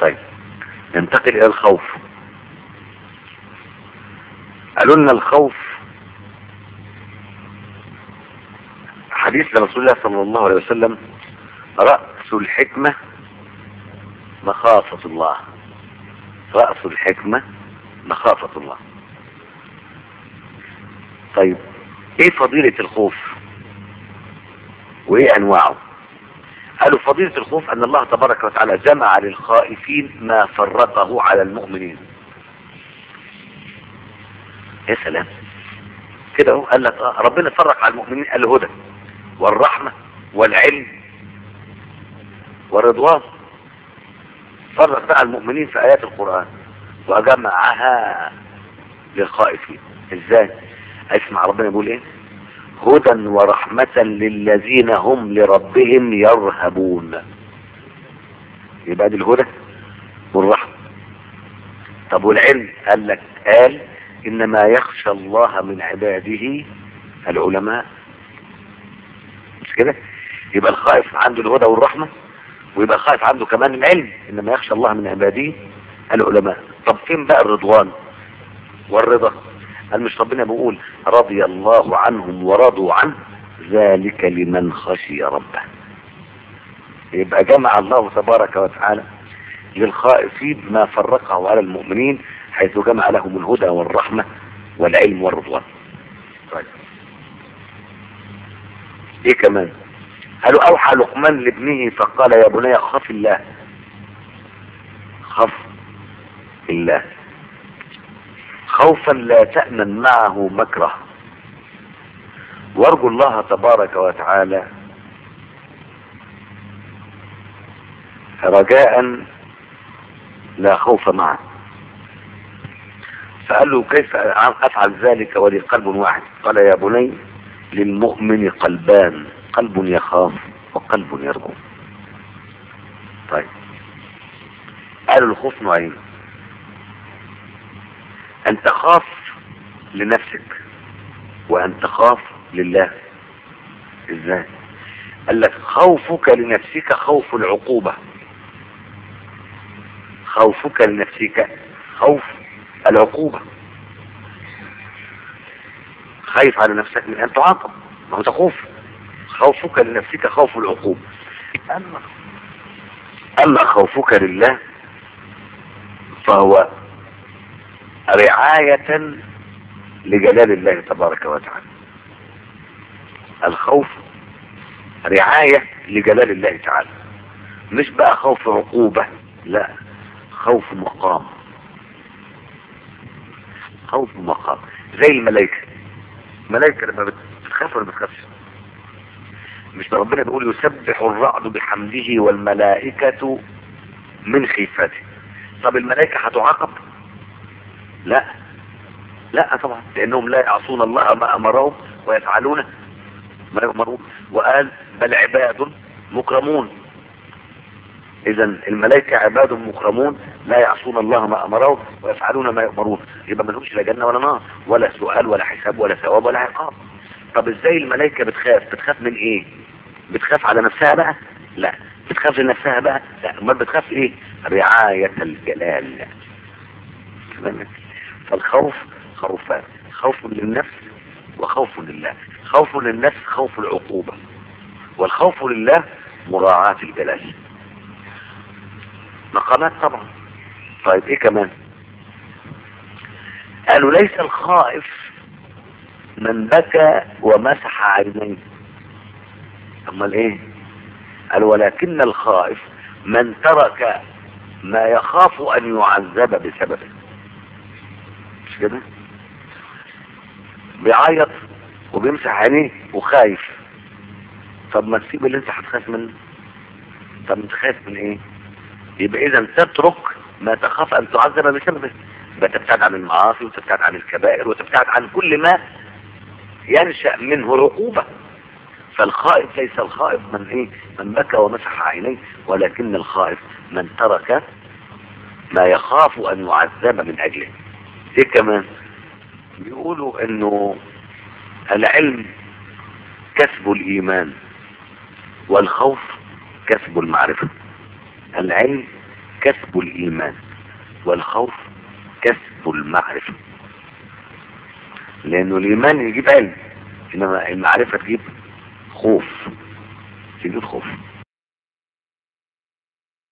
طيب ننتقل الى الخوف قالوا لنا الخوف حديث لرسول الله صلى الله عليه وسلم رأس الحكمة مخافة الله رأس الحكمة مخافة الله طيب ايه فضيلة الخوف وايه انواعه قالوا فضيلة الخوف ان الله تبارك وتعالى جمع للخائفين ما فرقه على المؤمنين يا سلام كده اهو قال لك آه ربنا فرق على المؤمنين الهدى والرحمة والعلم والرضوان فرق بقى المؤمنين في آيات القرآن وجمعها للخائفين ازاي اسمع ربنا يقول ايه هدى ورحمة للذين هم لربهم يرهبون يبقى دي الهدى والرحمة طب والعلم قال لك قال انما يخشى الله من عباده العلماء مش كده يبقى الخائف عنده الهدى والرحمة ويبقى الخائف عنده كمان العلم انما يخشى الله من عباده العلماء طب فين بقى الرضوان والرضا قال مش ربنا بيقول رضي الله عنهم ورضوا عنه ذلك لمن خشي ربه يبقى جمع الله تبارك وتعالى للخائفين ما فرقه على المؤمنين حيث جمع لهم الهدى والرحمة والعلم والرضوان طيب ايه كمان قالوا اوحى لقمان لابنه فقال يا بني خف الله خف الله خوفا لا تأمن معه مكره وارجو الله تبارك وتعالى رجاء لا خوف معه فقال له كيف افعل ذلك ولي قلب واحد قال يا بني للمؤمن قلبان قلب يخاف وقلب يرجو طيب قالوا الخوف نوعين ان تخاف لنفسك وان تخاف لله ازاي قال لك خوفك لنفسك خوف العقوبة خوفك لنفسك خوف العقوبة خايف على نفسك من ان تعاقب ما هو تخوف خوفك لنفسك خوف العقوبة اما اما خوفك لله فهو رعاية لجلال الله تبارك وتعالى الخوف رعاية لجلال الله تعالى مش بقى خوف عقوبة لا خوف مقام خوف مقام زي الملائكة الملائكة لما بتخاف ولا بتخافش مش ربنا بيقول يسبح الرعد بحمده والملائكة من خيفته طب الملائكة هتعاقب لا لا طبعا لانهم لا يعصون الله ما امرهم ويفعلون ما يؤمرون وقال بل عباد مكرمون اذا الملائكة عباد مكرمون لا يعصون الله ما امرهم ويفعلون ما يؤمرون يبقى ما لهمش لا جنة ولا نار ولا سؤال ولا حساب ولا ثواب ولا عقاب طب ازاي الملائكة بتخاف بتخاف من ايه بتخاف على نفسها بقى لا بتخاف لنفسها بقى لا امال بتخاف ايه رعاية الجلال تمام فالخوف خوفان خوف للنفس وخوف لله خوف للنفس خوف العقوبة والخوف لله مراعاة الجلال مقامات طبعا طيب ايه كمان قالوا ليس الخائف من بكى ومسح عينيه امال ايه قال ولكن الخائف من ترك ما يخاف ان يعذب بسببه مش كده بيعيط وبيمسح عينيه وخايف طب ما تسيب اللي انت هتخاف منه طب انت خايف من ايه يبقى اذا تترك ما تخاف ان تعذب بسببه يبقى تبتعد عن المعاصي وتبتعد عن الكبائر وتبتعد عن كل ما ينشأ منه العقوبة فالخائف ليس الخائف من ايه من بكى ومسح عينيه ولكن الخائف من ترك ما يخاف ان يعذب من اجله ايه كمان بيقولوا انه العلم كسب الايمان والخوف كسب المعرفة العلم كسب الإيمان والخوف كسب المعرفة لأنه الإيمان يجيب علم إنما المعرفة تجيب خوف تجيب خوف